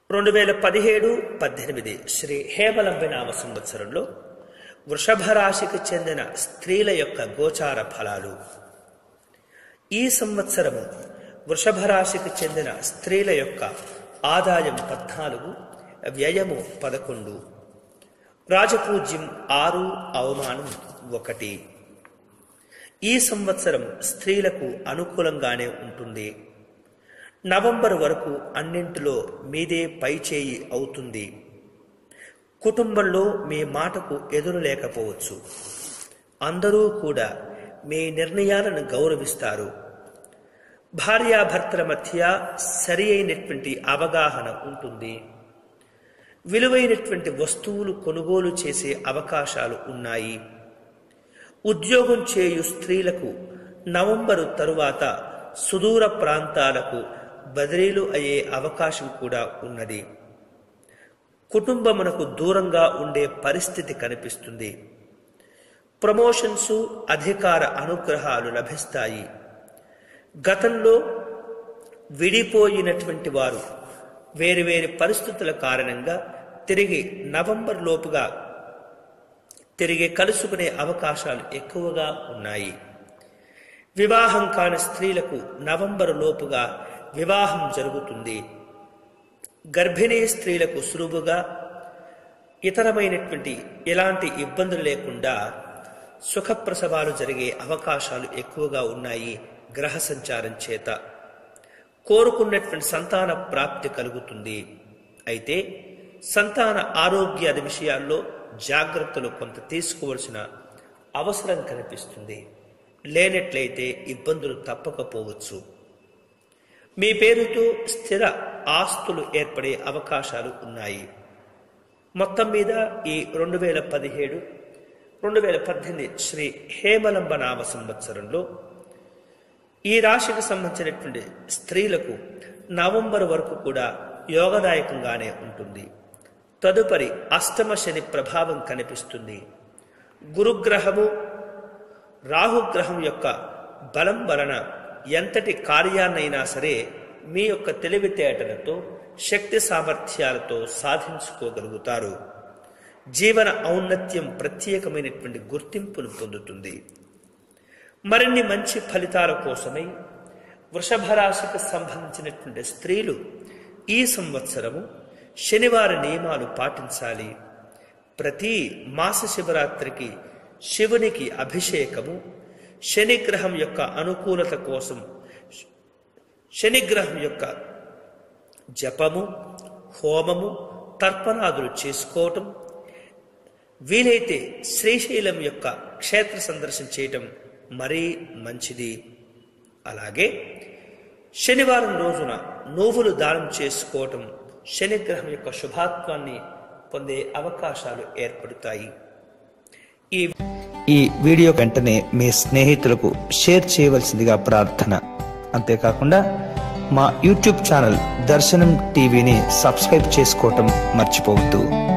రెండు వేల పదిహేడు పద్దెనిమిది శ్రీ హేమలంబి నామ సంవత్సరంలో వృషభ రాశికి చెందిన స్త్రీల యొక్క గోచార ఫలాలు ఈ సంవత్సరము వృషభ రాశికి చెందిన స్త్రీల యొక్క ఆదాయం పద్నాలుగు వ్యయము పదకొండు రాజపూజ్యం ఆరు అవమానం ఒకటి ఈ సంవత్సరం స్త్రీలకు అనుకూలంగానే ఉంటుంది నవంబర్ వరకు అన్నింటిలో మీదే పైచేయి అవుతుంది కుటుంబంలో మీ మాటకు ఎదురు లేకపోవచ్చు అందరూ కూడా మీ నిర్ణయాలను గౌరవిస్తారు భార్యాభర్తల మధ్య సరి అయినటువంటి అవగాహన ఉంటుంది విలువైనటువంటి వస్తువులు కొనుగోలు చేసే అవకాశాలు ఉన్నాయి ఉద్యోగం చేయు స్త్రీలకు నవంబరు తరువాత సుదూర ప్రాంతాలకు బదిలీలు అయ్యే అవకాశం కూడా ఉన్నది కుటుంబమునకు దూరంగా ఉండే పరిస్థితి కనిపిస్తుంది ప్రమోషన్స్ అధికార అనుగ్రహాలు లభిస్తాయి గతంలో విడిపోయినటువంటి వారు వేరు వేరు పరిస్థితుల కారణంగా తిరిగి నవంబర్ లోపుగా తిరిగి కలుసుకునే అవకాశాలు ఎక్కువగా ఉన్నాయి వివాహం కాని స్త్రీలకు నవంబర్ లోపుగా వివాహం జరుగుతుంది గర్భిణీ స్త్రీలకు సులువుగా ఇతరమైనటువంటి ఎలాంటి ఇబ్బందులు లేకుండా సుఖప్రసవాలు జరిగే అవకాశాలు ఎక్కువగా ఉన్నాయి గ్రహ సంచారం చేత కోరుకున్నటువంటి సంతాన ప్రాప్తి కలుగుతుంది అయితే సంతాన ఆరోగ్యాది విషయాల్లో జాగ్రత్తలు కొంత తీసుకోవలసిన అవసరం కనిపిస్తుంది లేనట్లయితే ఇబ్బందులు తప్పకపోవచ్చు మీ పేరుతో స్థిర ఆస్తులు ఏర్పడే అవకాశాలు ఉన్నాయి మొత్తం మీద ఈ రెండు వేల పదిహేడు రెండు వేల పద్దెనిమిది శ్రీ హేమలంబ నామ సంవత్సరంలో ఈ రాశికి సంబంధించినటువంటి స్త్రీలకు నవంబర్ వరకు కూడా యోగదాయకంగానే ఉంటుంది తదుపరి అష్టమ శని ప్రభావం కనిపిస్తుంది గురుగ్రహము రాహుగ్రహం యొక్క బలం వలన ఎంతటి కార్యాన్నైనా సరే మీ యొక్క తెలివితేటలతో శక్తి సామర్థ్యాలతో సాధించుకోగలుగుతారు జీవన ఔన్నత్యం ప్రత్యేకమైనటువంటి గుర్తింపును పొందుతుంది మరిన్ని మంచి ఫలితాల కోసమై వృషభ రాశికి సంబంధించినటువంటి స్త్రీలు ఈ సంవత్సరము శనివార నియమాలు పాటించాలి ప్రతి మాస శివరాత్రికి శివునికి అభిషేకము శనిగ్రహం యొక్క అనుకూలత కోసం శనిగ్రహం యొక్క జపము హోమము తర్పణాదులు చేసుకోవటం వీలైతే శ్రీశైలం యొక్క క్షేత్ర సందర్శన చేయటం మరీ మంచిది అలాగే శనివారం రోజున నువ్వులు దానం చేసుకోవటం శనిగ్రహం యొక్క శుభాత్వాన్ని పొందే అవకాశాలు ఏర్పడతాయి ఈ ఈ వీడియో వెంటనే మీ స్నేహితులకు షేర్ చేయవలసిందిగా ప్రార్థన అంతేకాకుండా మా యూట్యూబ్ ఛానల్ దర్శనం టీవీని సబ్స్క్రైబ్ చేసుకోవటం మర్చిపోవద్దు